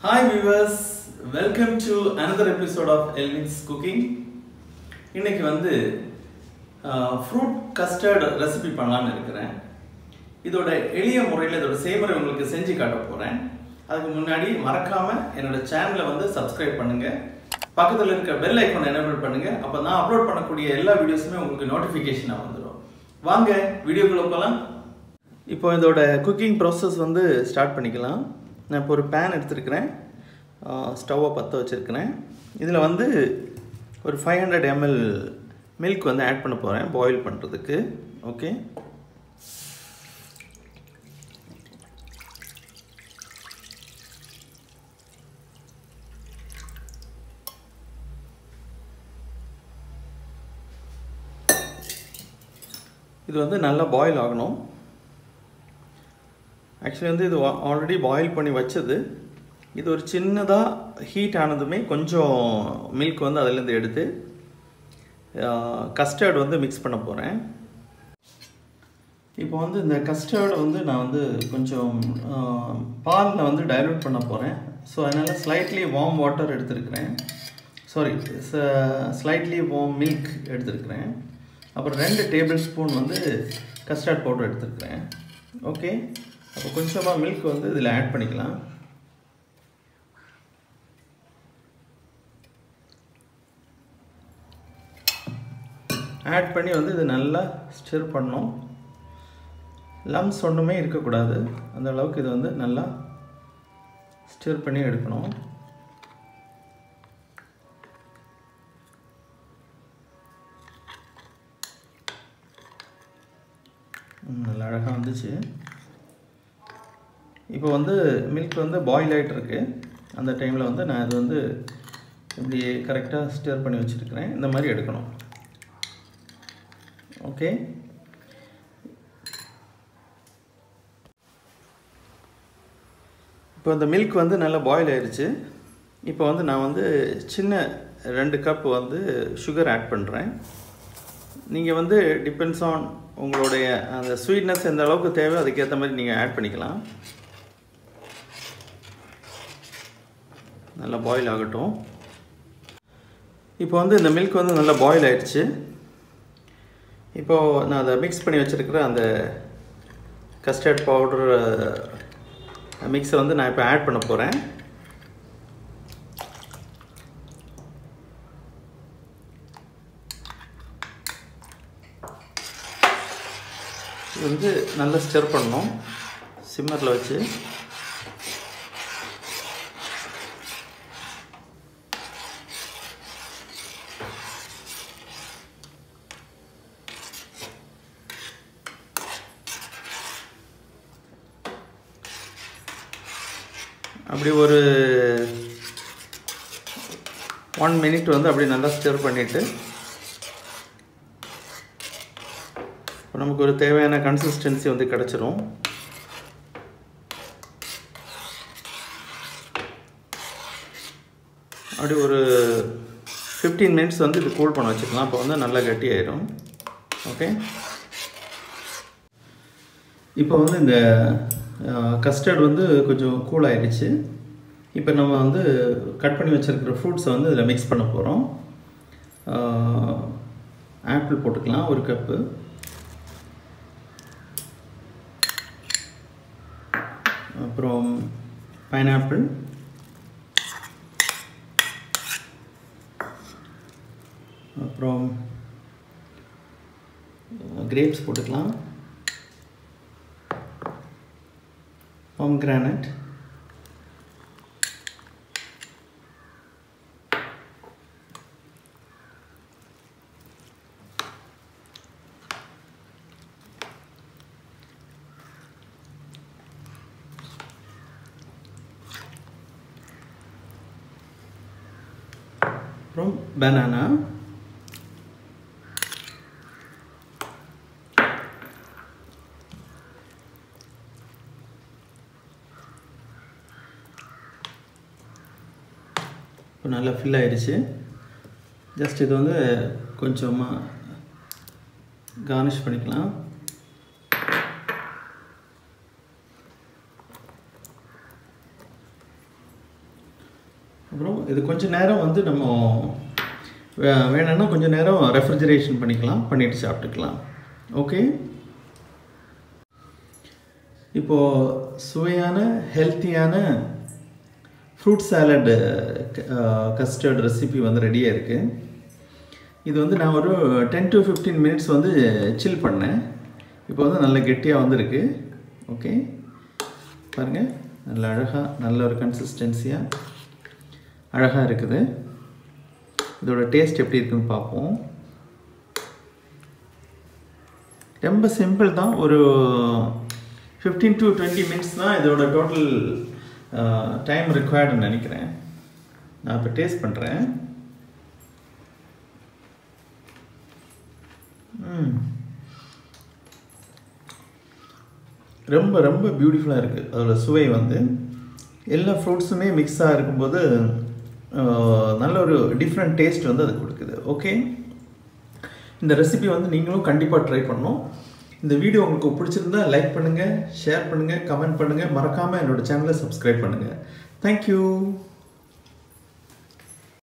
hi viewers welcome to another episode of Elvin's cooking இன்னைக்கு வந்து fruit custard recipe பண்ணலான்னு இருக்கிறேன் இதோட எளிய முறையில் இதோட செய்முறை உங்களுக்கு செஞ்சு காட்ட போகிறேன் அதுக்கு முன்னாடி மறக்காமல் என்னோட சேனலை வந்து சப்ஸ்கிரைப் பண்ணுங்கள் பக்கத்தில் இருக்க பெல் ஐக்கானை எனேபிள் பண்ணுங்கள் அப்போ நான் அப்லோட் பண்ணக்கூடிய எல்லா வீடியோஸுமே உங்களுக்கு நோட்டிஃபிகேஷனாக வந்துடும் வாங்க வீடியோக்குள்ளே போகலாம் இப்போ இதோட குக்கிங் ப்ராசஸ் வந்து ஸ்டார்ட் பண்ணிக்கலாம் நான் இப்போ ஒரு பேன் எடுத்துருக்கிறேன் ஸ்டவ்வை பற்ற வச்சுருக்கிறேன் இதில் வந்து ஒரு ஃபைவ் ஹண்ட்ரட் எம்எல் மில்க் வந்து ஆட் பண்ண போகிறேன் பாயில் பண்ணுறதுக்கு ஓகே இது வந்து நல்லா பாயில் ஆகணும் ஆக்சுவலி வந்து இது ஆல்ரெடி பாயில் பண்ணி வச்சது இது ஒரு சின்னதாக ஹீட் ஆனதுமே கொஞ்சம் மில்க் வந்து அதிலேருந்து எடுத்து கஸ்டர்ட் வந்து மிக்ஸ் பண்ண போகிறேன் இப்போ வந்து இந்த கஸ்டர்டை வந்து நான் வந்து கொஞ்சம் பாலில் வந்து டைலூட் பண்ண போகிறேன் ஸோ அதனால் ஸ்லைட்லி வார்ம் வாட்டர் எடுத்துருக்கிறேன் சாரி ஸ்லைட்லி வார்ம் மில்க் எடுத்துருக்கிறேன் அப்புறம் ரெண்டு டேபிள் ஸ்பூன் வந்து கஸ்டர்ட் பவுடர் எடுத்துருக்கிறேன் ஓகே அப்போ கொஞ்சமாக மில்க் வந்து இதில் ஆட் பண்ணிக்கலாம் ஆட் பண்ணி வந்து இது நல்லா ஸ்டிர் பண்ணணும் லம்ஸ் ஒன்றுமே இருக்கக்கூடாது அந்த அளவுக்கு இது வந்து நல்லா ஸ்டிர் பண்ணி எடுக்கணும் நல்லா அழகாக வந்துச்சு இப்போ வந்து மில்க் வந்து பாயில் ஆகிட்டு இருக்கு அந்த டைமில் வந்து நான் இது வந்து இப்படி கரெக்டாக ஸ்டிர் பண்ணி வச்சுருக்கிறேன் இந்த மாதிரி எடுக்கணும் ஓகே இப்போ இந்த மில்க் வந்து நல்லா பாயில் ஆயிடுச்சு இப்போ வந்து நான் வந்து சின்ன ரெண்டு கப் வந்து சுகர் ஆட் பண்ணுறேன் நீங்கள் வந்து டிபெண்ட்ஸ் ஆன் உங்களுடைய அந்த ஸ்வீட்னஸ் எந்த அளவுக்கு தேவை அதுக்கேற்ற மாதிரி நீங்கள் ஆட் பண்ணிக்கலாம் நல்லா பாயில் ஆகட்டும் இப்போ வந்து இந்த மில்க் வந்து நல்லா பாயில் ஆயிடுச்சு இப்போது நான் அதை மிக்ஸ் பண்ணி வச்சுருக்கிற அந்த கஸ்டர்ட் பவுடர் மிக்ஸை வந்து நான் இப்போ ஆட் பண்ண போகிறேன் இது வந்து நல்லா ஸ்டர் பண்ணணும் சிம்மரில் வச்சு அப்படி ஒரு ஒன் மினிட் வந்து அப்படி நல்லா ஸ்டர் பண்ணிவிட்டு நமக்கு ஒரு தேவையான கன்சிஸ்டன்சி வந்து கிடச்சிரும் அப்படி ஒரு ஃபிஃப்டீன் மினிட்ஸ் வந்து இது கூல் பண்ண வச்சுக்கலாம் அப்போ வந்து நல்லா கட்டி ஆயிடும் ஓகே இப்போ வந்து இந்த கஸ்டர்ட் வந்து கொஞ்சம் கூல் ஆயிடுச்சு இப்போ நம்ம வந்து கட் பண்ணி வச்சுருக்கிற ஃப்ரூட்ஸை வந்து இதில் மிக்ஸ் பண்ண போகிறோம் ஆப்பிள் போட்டுக்கலாம் ஒரு கப்பு அப்புறம் பைனாப்பிள் அப்புறம் கிரேப்ஸ் போட்டுக்கலாம் pomegranate அப்புறம் பனானா இப்போ நல்லா ஃபில் ஆயிடுச்சு ஜஸ்ட் இது வந்து கொஞ்சமாக கார்னிஷ் பண்ணிக்கலாம் அப்புறம் இது கொஞ்சம் நேரம் வந்து நம்ம வே- வேணும்னா கொஞ்சம் நேரம் ரெஃப்ரிஜரேஷன் பண்ணிக்கலாம் பண்ணிட்டு சாப்பிட்டுக்கலாம் ஓகே இப்போது சுவையான ஹெல்த்தியான ஃப்ரூட் சாலட் கஸ்டர்ட் ரெசிபி வந்து ரெடியாக இருக்குது இது வந்து நான் ஒரு டென் டு ஃபிஃப்டீன் மினிட்ஸ் வந்து சில் பண்ணேன் இப்போ வந்து நல்ல கெட்டியாக வந்திருக்கு ஓகே பாருங்கள் நல்ல அழகாக நல்ல ஒரு கன்சிஸ்டன்சியாக அழகாக இருக்குது இதோட டேஸ்ட் எப்படி இருக்குன்னு பார்ப்போம் ரொம்ப சிம்பிள் தான் ஒரு ஃபிஃப்டீன் டு டுவெண்ட்டி மினிட்ஸ் தான் இதோட டோட்டல் டைம் ரிக்வயர்டுன்னு நினைக்கிறேன் நான் இப்போ டேஸ்ட் பண்ணுறேன் ம் ரொம்ப ரொம்ப பியூட்டிஃபுல்லாக இருக்குது அதோட சுவை வந்து எல்லா ஃப்ரூட்ஸுமே மிக்ஸாக இருக்கும்போது ஆஹ், நல்ல ஒரு டிஃப்ரெண்ட் டேஸ்ட் வந்து அது கொடுக்குது ஓகே இந்த ரெசிபி வந்து நீங்களும் கண்டிப்பாக ட்ரை பண்ணணும் இந்த வீடியோ உங்களுக்கு பிடிச்சிருந்தா லைக் பண்ணுங்கள் ஷேர் பண்ணுங்கள் கமெண்ட் பண்ணுங்கள் மறக்காமல் என்னோட சேனலை சப்ஸ்கிரைப் பண்ணுங்கள் தேங்க்யூ